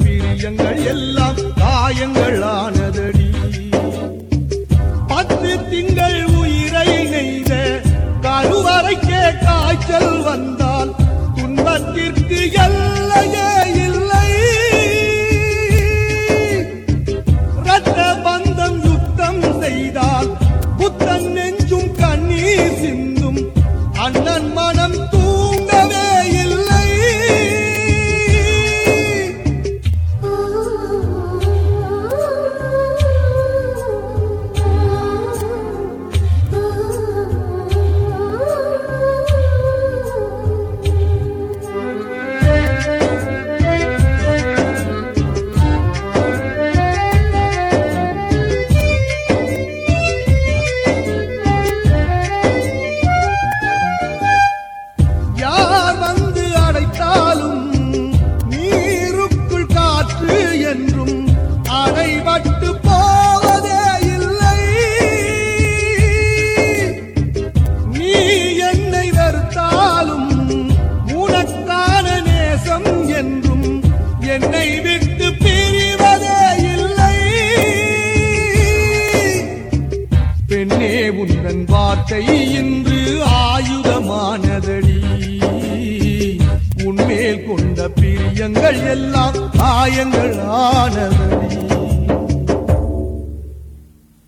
பிரியங்கள் எல்லாம் காயங்களானதடி பத்து திங்கள் உயிரை நெய்த கருவறைக்கே காய்ச்சல் வந்தால் துன்பத்திற்கு எல்லையே இல்லை ரத்த பந்தம் யுத்தம் செய்தால் புத்தன் நெஞ்சும் கண்ணீர் சிந்தும் அண்ணன் மனம் தூங்கவே இல்லை யார் வந்து அடைத்தாலும் நீருக்குள் காற்று என்றும் அடைபட்டு போவதே இல்லை நீ என்னை வெறுத்தாலும் உனக்கான நேசம் என்றும் என்னை விட்டு பிரிவதே இல்லை பெண்ணே உந்தன் வார்த்தை இன்று ஆயுதமானதடி உன்மேல் கொண்ட பிரியங்கள் எல்லாம் காயங்கள் ஆனதடி